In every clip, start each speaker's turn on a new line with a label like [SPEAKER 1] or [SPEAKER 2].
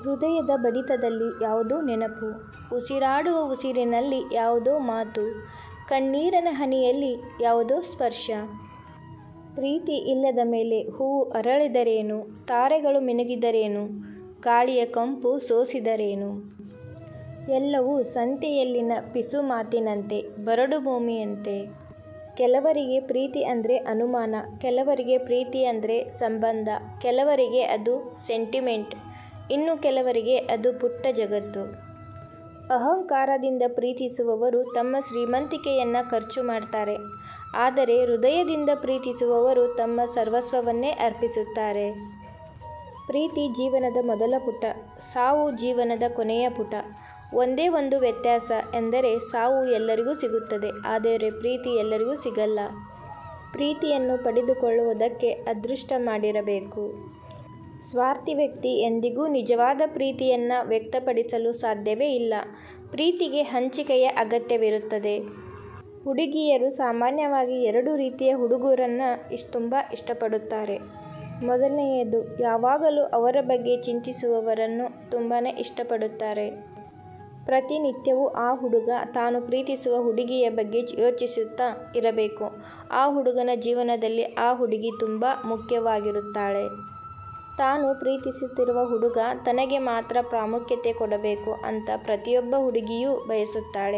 [SPEAKER 1] ಹೃದಯದ ಬಡಿತದಲ್ಲಿ ಯಾವುದೋ ನೆನಪು ಉಸಿರಾಡುವ ಉಸಿರಿನಲ್ಲಿ ಯಾವುದೋ ಮಾತು ಕಣ್ಣೀರಿನ ಹನಿಯಲ್ಲಿ ಯಾವುದೋ ಸ್ಪರ್ಶ ಪ್ರೀತಿ ಇಲ್ಲದ ಮೇಲೆ ಹೂವು ಅರಳಿದರೇನು ತಾರೆಗಳು ಮಿನುಗಿದರೇನು ಗಾಳಿಯ ಕಂಪು ಸೋಸಿದರೇನು ಎಲ್ಲವೂ ಸಂತೆಯಲ್ಲಿನ ಪಿಸು ಮಾತಿನಂತೆ ಬರಡು ಭೂಮಿಯಂತೆ ಕೆಲವರಿಗೆ ಪ್ರೀತಿ ಅಂದರೆ ಅನುಮಾನ ಕೆಲವರಿಗೆ ಪ್ರೀತಿ ಅಂದರೆ ಸಂಬಂಧ ಕೆಲವರಿಗೆ ಅದು ಸೆಂಟಿಮೆಂಟ್ ಇನ್ನು ಕೆಲವರಿಗೆ ಅದು ಪುಟ್ಟ ಜಗತ್ತು ಅಹಂಕಾರದಿಂದ ಪ್ರೀತಿಸುವವರು ತಮ್ಮ ಶ್ರೀಮಂತಿಕೆಯನ್ನು ಖರ್ಚು ಮಾಡ್ತಾರೆ ಆದರೆ ಹೃದಯದಿಂದ ಪ್ರೀತಿಸುವವರು ತಮ್ಮ ಸರ್ವಸ್ವವನ್ನೇ ಅರ್ಪಿಸುತ್ತಾರೆ ಪ್ರೀತಿ ಜೀವನದ ಮೊದಲ ಪುಟ ಸಾವು ಜೀವನದ ಕೊನೆಯ ಪುಟ ಒಂದೇ ಒಂದು ವ್ಯತ್ಯಾಸ ಎಂದರೆ ಸಾವು ಎಲ್ಲರಿಗೂ ಸಿಗುತ್ತದೆ ಆದರೆ ಪ್ರೀತಿ ಎಲ್ಲರಿಗೂ ಸಿಗಲ್ಲ ಪ್ರೀತಿಯನ್ನು ಪಡೆದುಕೊಳ್ಳುವುದಕ್ಕೆ ಅದೃಷ್ಟ ಮಾಡಿರಬೇಕು ಸ್ವಾರ್ಥಿ ವ್ಯಕ್ತಿ ಎಂದಿಗೂ ನಿಜವಾದ ಪ್ರೀತಿಯನ್ನು ವ್ಯಕ್ತಪಡಿಸಲು ಸಾಧ್ಯವೇ ಇಲ್ಲ ಪ್ರೀತಿಗೆ ಹಂಚಿಕೆಯ ಅಗತ್ಯವಿರುತ್ತದೆ ಹುಡುಗಿಯರು ಸಾಮಾನ್ಯವಾಗಿ ಎರಡು ರೀತಿಯ ಹುಡುಗರನ್ನು ಇಷ್ಟು ತುಂಬ ಇಷ್ಟಪಡುತ್ತಾರೆ ಮೊದಲನೆಯದು ಯಾವಾಗಲೂ ಅವರ ಬಗ್ಗೆ ಚಿಂತಿಸುವವರನ್ನು ತುಂಬಾ ಇಷ್ಟಪಡುತ್ತಾರೆ ಪ್ರತಿನಿತ್ಯವೂ ಆ ಹುಡುಗ ತಾನು ಪ್ರೀತಿಸುವ ಹುಡುಗಿಯ ಬಗ್ಗೆ ಯೋಚಿಸುತ್ತಾ ಇರಬೇಕು ಆ ಹುಡುಗನ ಜೀವನದಲ್ಲಿ ಆ ಹುಡುಗಿ ತುಂಬ ಮುಖ್ಯವಾಗಿರುತ್ತಾಳೆ ತಾನು ಪ್ರೀತಿಸುತ್ತಿರುವ ಹುಡುಗ ತನಗೆ ಮಾತ್ರ ಪ್ರಾಮುಖ್ಯತೆ ಕೊಡಬೇಕು ಅಂತ ಪ್ರತಿಯೊಬ್ಬ ಹುಡುಗಿಯೂ ಬಯಸುತ್ತಾಳೆ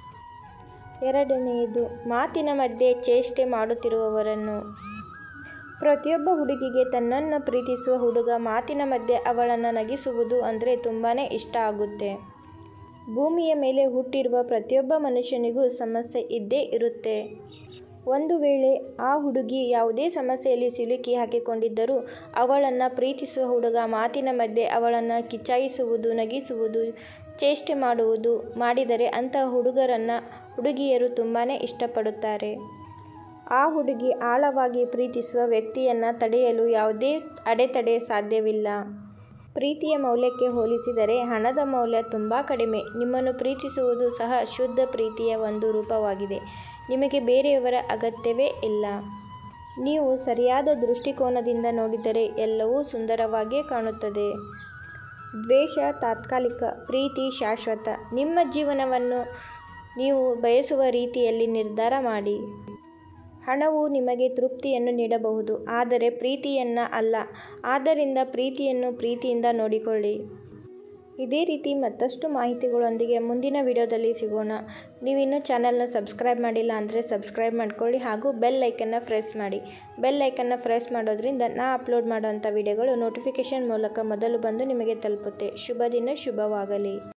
[SPEAKER 1] ಎರಡನೆಯದು ಮಾತಿನ ಮಧ್ಯೆ ಚೇಷ್ಟೆ ಮಾಡುತ್ತಿರುವವರನ್ನು ಪ್ರತಿಯೊಬ್ಬ ಹುಡುಗಿಗೆ ತನ್ನನ್ನು ಪ್ರೀತಿಸುವ ಹುಡುಗ ಮಾತಿನ ಮಧ್ಯೆ ಅವಳನ್ನು ನಗಿಸುವುದು ಅಂದರೆ ತುಂಬಾ ಇಷ್ಟ ಆಗುತ್ತೆ ಭೂಮಿಯ ಮೇಲೆ ಹುಟ್ಟಿರುವ ಪ್ರತಿಯೊಬ್ಬ ಮನುಷ್ಯನಿಗೂ ಸಮಸ್ಯೆ ಇದ್ದೇ ಇರುತ್ತೆ ಒಂದು ವೇಳೆ ಆ ಹುಡುಗಿ ಯಾವುದೇ ಸಮಸ್ಯೆಯಲ್ಲಿ ಸಿಲುಕಿ ಹಾಕಿಕೊಂಡಿದ್ದರೂ ಅವಳನ್ನು ಪ್ರೀತಿಸುವ ಹುಡುಗ ಮಾತಿನ ಮಧ್ಯೆ ಅವಳನ್ನು ಕಿಚಾಯಿಸುವುದು ನಗಿಸುವುದು ಚೇಷ್ಟೆ ಮಾಡುವುದು ಮಾಡಿದರೆ ಅಂತಹ ಹುಡುಗರನ್ನು ಹುಡುಗಿಯರು ತುಂಬಾ ಇಷ್ಟಪಡುತ್ತಾರೆ ಆ ಹುಡುಗಿ ಆಳವಾಗಿ ಪ್ರೀತಿಸುವ ವ್ಯಕ್ತಿಯನ್ನು ತಡೆಯಲು ಯಾವುದೇ ಅಡೆತಡೆ ಸಾಧ್ಯವಿಲ್ಲ ಪ್ರೀತಿಯ ಮೌಲ್ಯಕ್ಕೆ ಹೋಲಿಸಿದರೆ ಹಣದ ಮೌಲ್ಯ ತುಂಬ ಕಡಿಮೆ ನಿಮ್ಮನ್ನು ಪ್ರೀತಿಸುವುದು ಸಹ ಶುದ್ಧ ಪ್ರೀತಿಯ ಒಂದು ರೂಪವಾಗಿದೆ ನಿಮಗೆ ಬೇರೆಯವರ ಅಗತ್ಯವೇ ಇಲ್ಲ ನೀವು ಸರಿಯಾದ ದೃಷ್ಟಿಕೋನದಿಂದ ನೋಡಿದರೆ ಎಲ್ಲವೂ ಸುಂದರವಾಗಿಯೇ ಕಾಣುತ್ತದೆ ದ್ವೇಷ ತಾತ್ಕಾಲಿಕ ಪ್ರೀತಿ ಶಾಶ್ವತ ನಿಮ್ಮ ಜೀವನವನ್ನು ನೀವು ಬಯಸುವ ರೀತಿಯಲ್ಲಿ ನಿರ್ಧಾರ ಮಾಡಿ ಹಣವು ನಿಮಗೆ ತೃಪ್ತಿಯನ್ನು ನೀಡಬಹುದು ಆದರೆ ಪ್ರೀತಿಯನ್ನು ಅಲ್ಲ ಆದ್ದರಿಂದ ಪ್ರೀತಿಯನ್ನು ಪ್ರೀತಿಯಿಂದ ನೋಡಿಕೊಳ್ಳಿ ಇದೇ ರೀತಿ ಮತ್ತಷ್ಟು ಮಾಹಿತಿಗಳೊಂದಿಗೆ ಮುಂದಿನ ವಿಡಿಯೋದಲ್ಲಿ ಸಿಗೋಣ ನೀವಿನ್ನೂ ಚಾನಲ್ನ ಸಬ್ಸ್ಕ್ರೈಬ್ ಮಾಡಿಲ್ಲ ಅಂದರೆ ಸಬ್ಸ್ಕ್ರೈಬ್ ಮಾಡ್ಕೊಳ್ಳಿ ಹಾಗೂ ಬೆಲ್ ಐಕನ್ನ ಪ್ರೆಸ್ ಮಾಡಿ ಬೆಲ್ ಐಕನ್ನ ಪ್ರೆಸ್ ಮಾಡೋದ್ರಿಂದ ನಾ ಅಪ್ಲೋಡ್ ಮಾಡೋವಂಥ ವಿಡಿಯೋಗಳು ನೋಟಿಫಿಕೇಷನ್ ಮೂಲಕ ಮೊದಲು ಬಂದು ನಿಮಗೆ ತಲುಪುತ್ತೆ ಶುಭ ದಿನ ಶುಭವಾಗಲಿ